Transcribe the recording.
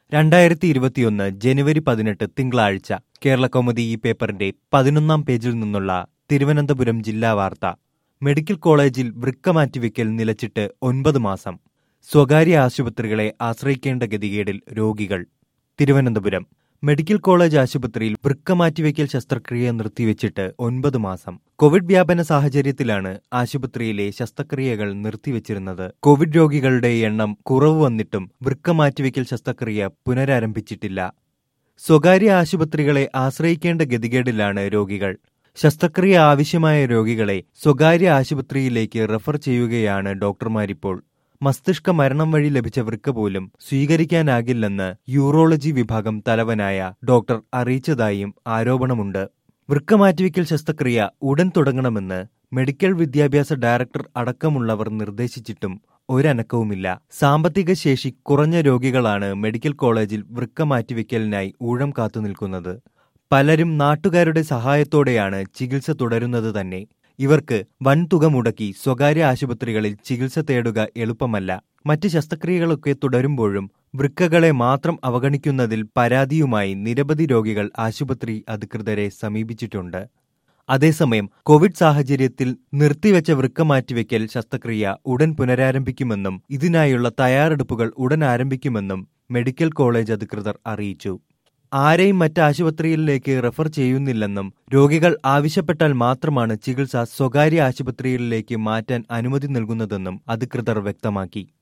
രണ്ടായിരത്തി ഇരുപത്തിയൊന്ന് ജനുവരി പതിനെട്ട് തിങ്കളാഴ്ച കേരളകൗമുദി ഈ പേപ്പറിന്റെ പതിനൊന്നാം പേജിൽ നിന്നുള്ള തിരുവനന്തപുരം ജില്ലാ വാർത്ത മെഡിക്കൽ കോളേജിൽ വൃക്ക മാറ്റിവെക്കൽ നിലച്ചിട്ട് ഒൻപത് മാസം സ്വകാര്യ ആശുപത്രികളെ ആശ്രയിക്കേണ്ട ഗതികേടിൽ രോഗികൾ തിരുവനന്തപുരം മെഡിക്കൽ കോളേജ് ആശുപത്രിയിൽ വൃക്ക മാറ്റിവെക്കൽ ശസ്ത്രക്രിയ നിർത്തിവെച്ചിട്ട് ഒൻപത് മാസം കോവിഡ് വ്യാപന സാഹചര്യത്തിലാണ് ആശുപത്രിയിലെ ശസ്ത്രക്രിയകൾ നിർത്തിവെച്ചിരുന്നത് കോവിഡ് രോഗികളുടെ എണ്ണം കുറവ് വന്നിട്ടും വൃക്ക മാറ്റിവെക്കൽ ശസ്ത്രക്രിയ പുനരാരംഭിച്ചിട്ടില്ല സ്വകാര്യ ആശുപത്രികളെ ആശ്രയിക്കേണ്ട ഗതികേടിലാണ് രോഗികൾ ശസ്ത്രക്രിയ ആവശ്യമായ രോഗികളെ സ്വകാര്യ ആശുപത്രിയിലേക്ക് റഫർ ചെയ്യുകയാണ് ഡോക്ടർമാരിപ്പോൾ മസ്തിഷ്ക മരണം വഴി ലഭിച്ച വൃക്ക പോലും സ്വീകരിക്കാനാകില്ലെന്ന് യൂറോളജി വിഭാഗം തലവനായ ഡോക്ടർ അറിയിച്ചതായും ആരോപണമുണ്ട് വൃക്ക മാറ്റിവെക്കൽ ശസ്ത്രക്രിയ ഉടൻ തുടങ്ങണമെന്ന് മെഡിക്കൽ വിദ്യാഭ്യാസ ഡയറക്ടർ അടക്കമുള്ളവർ നിർദ്ദേശിച്ചിട്ടും ഒരനക്കവുമില്ല സാമ്പത്തിക ശേഷി കുറഞ്ഞ രോഗികളാണ് മെഡിക്കൽ കോളേജിൽ വൃക്ക മാറ്റിവെക്കലിനായി ഊഴം കാത്തുനിൽക്കുന്നത് പലരും നാട്ടുകാരുടെ സഹായത്തോടെയാണ് ചികിത്സ തുടരുന്നത് തന്നെ ഇവർക്ക് വൻതുക മുടക്കി സ്വകാര്യ ആശുപത്രികളിൽ ചികിത്സ തേടുക എളുപ്പമല്ല മറ്റ് ശസ്ത്രക്രിയകളൊക്കെ തുടരുമ്പോഴും വൃക്കകളെ മാത്രം അവഗണിക്കുന്നതിൽ പരാതിയുമായി നിരവധി രോഗികൾ ആശുപത്രി അധികൃതരെ സമീപിച്ചിട്ടുണ്ട് അതേസമയം കോവിഡ് സാഹചര്യത്തിൽ നിർത്തിവെച്ച വൃക്ക മാറ്റിവെക്കൽ ശസ്ത്രക്രിയ ഉടൻ പുനരാരംഭിക്കുമെന്നും ഇതിനായുള്ള തയ്യാറെടുപ്പുകൾ ഉടൻ ആരംഭിക്കുമെന്നും മെഡിക്കൽ കോളേജ് അധികൃതർ അറിയിച്ചു ആരെയും മറ്റ് ആശുപത്രിയിലേക്ക് റെഫർ ചെയ്യുന്നില്ലെന്നും രോഗികൾ ആവശ്യപ്പെട്ടാൽ മാത്രമാണ് ചികിത്സ സ്വകാര്യ ആശുപത്രികളിലേക്ക് മാറ്റാൻ അനുമതി നൽകുന്നതെന്നും അധികൃതർ വ്യക്തമാക്കി